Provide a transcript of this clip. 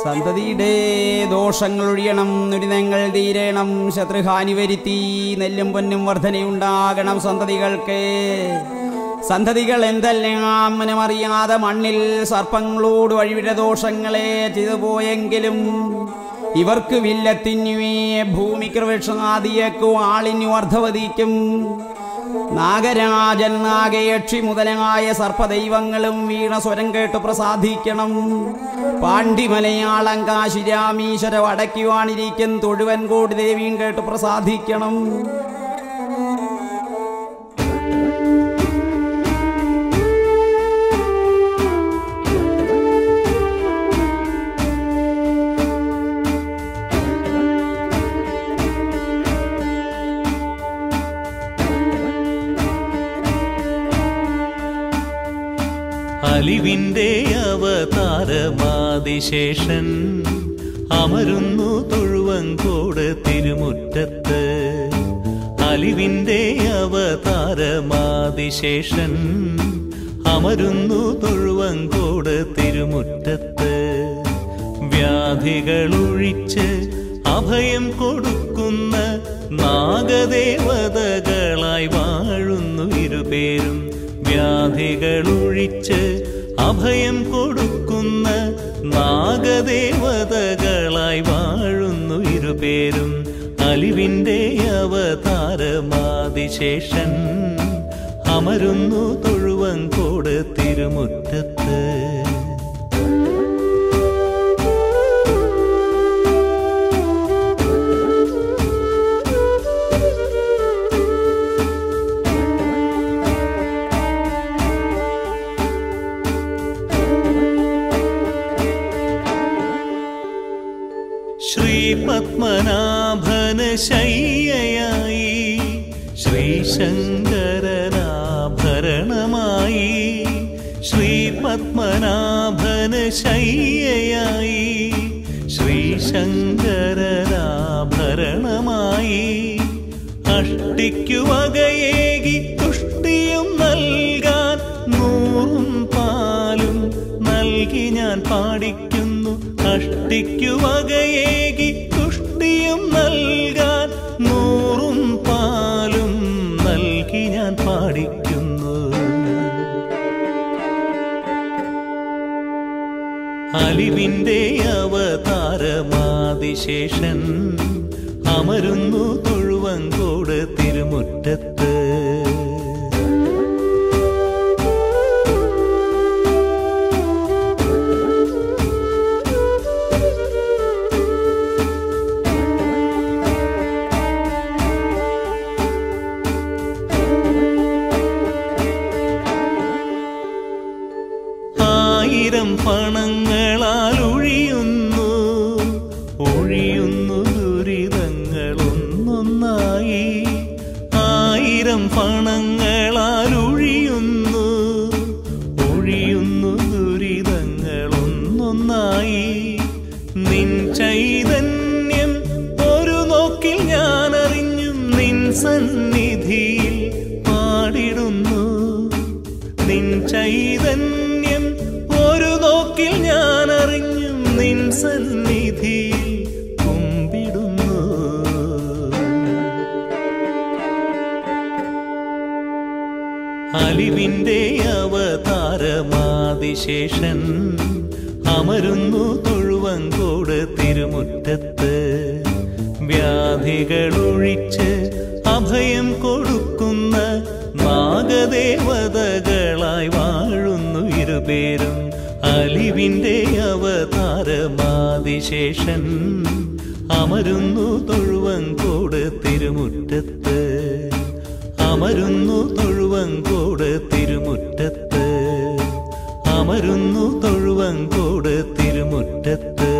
സന്തതിയുടെ ദോഷങ്ങൾ ഒഴിയണം ദുരിതങ്ങൾ തീരണം ശത്രുഹാനി വരുത്തി നെല്ലും പൊന്നും വർധനയുണ്ടാകണം സന്തതികൾക്ക് സന്തതികൾ എന്തെല്ലാം മനമറിയാതെ മണ്ണിൽ സർപ്പങ്ങളോട് വഴിവിട ദോഷങ്ങളെ ചെയ്തു പോയെങ്കിലും ഇവർക്ക് വില്ലത്തിനുവേ ഭൂമിക്ക് വൃക്ഷാദിയക്കും ആളിനു അർദ്ധവതിക്കും നാഗരാജൻ നാഗയക്ഷി മുതലായ സർപ്പദൈവങ്ങളും വീണ സ്വരം കേട്ട് പ്രസാദിക്കണം പാണ്ഡിമലയാളം കാശിരാമീശ്വര വടക്കുവാണിരിക്കും തൊഴുവൻ കോടി ദേവിയും കേട്ട് പ്രസാദിക്കണം അലിവിന്റെ അവതാരമാതിശേഷൻ അമരുന്നു തൊഴുവങ്കോട് തിരുമുറ്റത്ത് അലിവിന്റെ അവതാരമാതിശേഷൻ അമരുന്നു തൊഴുവങ്കോട് തിരുമുറ്റത്ത് വ്യാധികളൊഴിച്ച് അഭയം കൊടുക്കുന്ന നാഗദേവതകളായി വാഴുന്നു ഇരുപേരും വ്യാധികളൊഴിച്ച് അഭയം കൊടുക്കുന്ന നാഗദേവതകളായി വാഴുന്നു ഇരുപേരും അലിവിന്റെ അവതാരമാതിശേഷൻ അമരുന്നു തൊഴുവങ്കോട് തിരുമുറ്റത്ത് ശ്രീപത്മനാഭന ശയ്യയായി ശ്രീശങ്കരനാഭരണമായി ശ്രീപത്മനാഭന ശയ്യയായി ശ്രീശങ്കരനാഭരണമായി അഷ്ടിക്കു വകയേകി തുഷ്ടിയും നൽകാൻ നൂറും പാലും നൽകി ഞാൻ പാടിക്കുന്നു അഷ്ടിക്കു വകയേകി തുഷ്ടിയും നൽകാൻ നൂറും പാലും നൽകി ഞാൻ പാടിക്കുന്നു അലിവിന്റെ അവതാരമാതിശേഷൻ അമരുന്നു തൊഴുവങ്കോട് തിരുമുറ്റത്ത് ആയിരം പണങ്ങളാൽ ഒഴിയുന്നു ഒഴിയുന്നു ദുരിതങ്ങളൊന്നൊന്നായി ആയിരം പണങ്ങളാൽ ഒഴിയുന്നു ഒഴിയുന്നു ദുരിതങ്ങളൊന്നൊന്നായി നിൻ ചൈതന്യം ഒരു നോക്കിൽ ഞാൻ അറിഞ്ഞും നിൻ സന്നിധിയിൽ പാടിടുന്നു നിൻ ചൈതന്യം ഒരു നോക്കിൽ ഞാൻ അറിഞ്ഞും നിൻ സന്നിധിയിൽ കുമ്പിടുന്നു അലിവിന്റെ അവതാരമാതിശേഷൻ അമരുന്നു തൊഴുവങ്കോട് തിരുമുറ്റത്ത് വ്യാധികളൊഴിച്ച് അഭയം കൊടുക്കുന്ന നാഗദേവതകളായി വാഴുന്നു ഇരുപേരും അലിവിന്റെ അവതാരമാതിശേഷൻ അമരുന്നു തൊഴുവങ്കോട് തിരുമുറ്റത്ത് അമരുന്നു തൊഴുവങ്കോട് തിരുമുറ്റത്ത് അമരുന്നു തൊഴുവങ്കോട് തിരുമുറ്റത്ത്